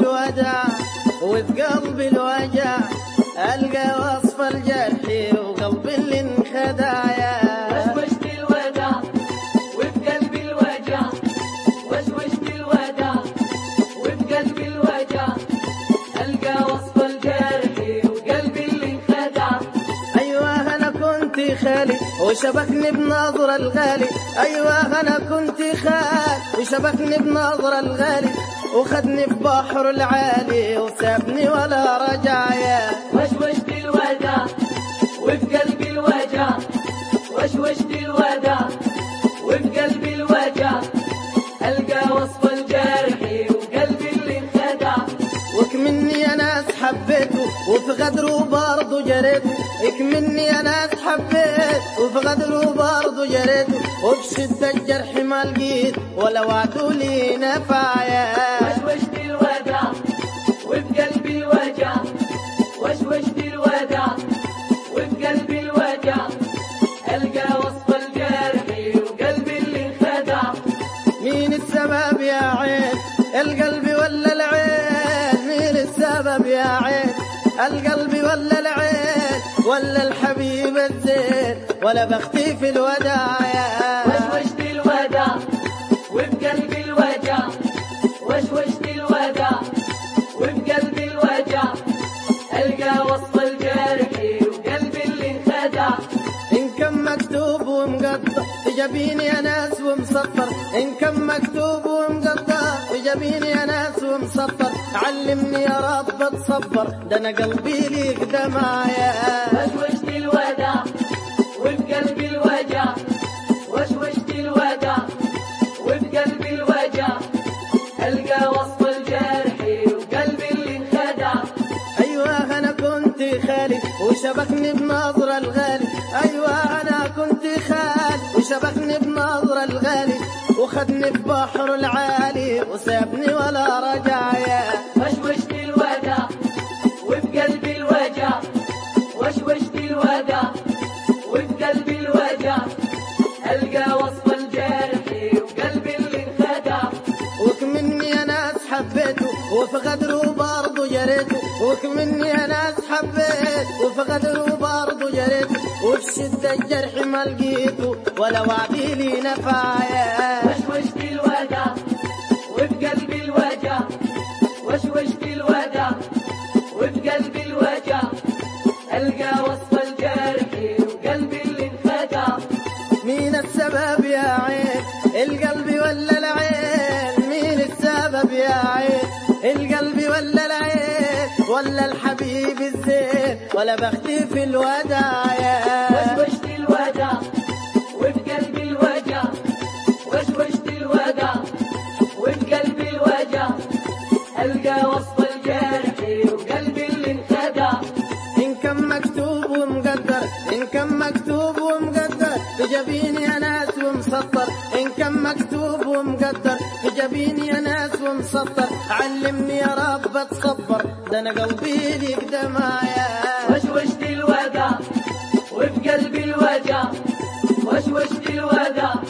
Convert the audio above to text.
الوداع وفي قلبي الوجع ألقى وصف الجرح وقلبي اللي انخدع يا وشوشت الوداع وفي قلبي الوجع وشوشت الوداع وفي قلبي الوجع ألقى وصف الجرح وقلبي اللي انخدع أيوة أنا كنت خالي وشبكني بنظرة الغالي أيوة أنا كنت خالي وشبكني بنظرة الغالي وخدني في بحر العالي وسابني ولا رجع يا وشوشت الوداع وفي قلبي الوجع وشوشت الوداع وفي قلبي الوجع ألقى وصف الجرح وقلبي اللي انخدع وكمني انا حبيته وفي غدره برضه جريته اكمني انا حبيت وفي غدره برضه جريته وبشدة الجرح ما لقيت ولا وعدوا لي نفع يا وشوشت الوداع وفي قلبي الوجع وشوشت الوداع وفي قلبي الوجع ألقى وصف الجرح وقلبي اللي انخدع مين السبب يا عين القلب ولا العين مين السبب يا عين القلب ولا العين ولا الحبيب الزين ولا بختي في الوداع يا وشوشت الوداع وفي قلبي الوجع وشوشت الوداع وفي قلبي الوجع ألقى وصف الجرح وقلبي اللي انخدع إن كان مكتوب ومقطع في جبيني يا ناس ومسطر إن كان مكتوب ومقطع في جبيني يا ناس ومسطر علمني يا رب اتصبر ده أنا قلبي ليك دمعة وشوشت الوداع وفي قلبي الوجع وشوشت الوداع وفي قلبي الوجع ألقى وصف الجرح وقلبي اللي انخدع أيوة أنا كنت خالي وشبكني بنظرة الغالي أيوة أنا كنت خالي وشبكني بنظرة الغالي وخدني في بحر العالي وسابني ولا رجع يا وشوشت الوداع وفي قلبي الوجع وشوشت الوداع وفي قلبي الوجع ألقى وصف الجرح وقلبي اللي انخدع وكمني انا حبيته وفي غدره برضه جريته وكمني انا حبيت وفي غدره برضه جريته وفي شدة الجرح ما لقيته ولا وعدي لي نفع يا وشوشت الوداع وفي قلبي الوجع وشوشت الوداع وفي قلبي الوجع ألقى وصف الجرح وقلبي اللي انخدع مين السبب يا عين القلب ولا العين مين السبب يا عين القلب ولا العين ولا الحبيب الزين ولا بختي في الوداع يا وشوشت الوداع وفي قلبي الوجع وشوشت الوداع وفي قلبي الوجع ألقى وصف الجرح وقلبي اللي انخدع إن كان مكتوب ومقدر إن كان مكتوب ومقدر في جبيني يا ناس ومسطر إن كان مكتوب ومقدر في جبيني يا ناس ومسطر علمني يا رب اتصبر ده أنا قلبي ليك دمايا وشوشت الوداع وفي قلبي الوجع وشوشت الوداع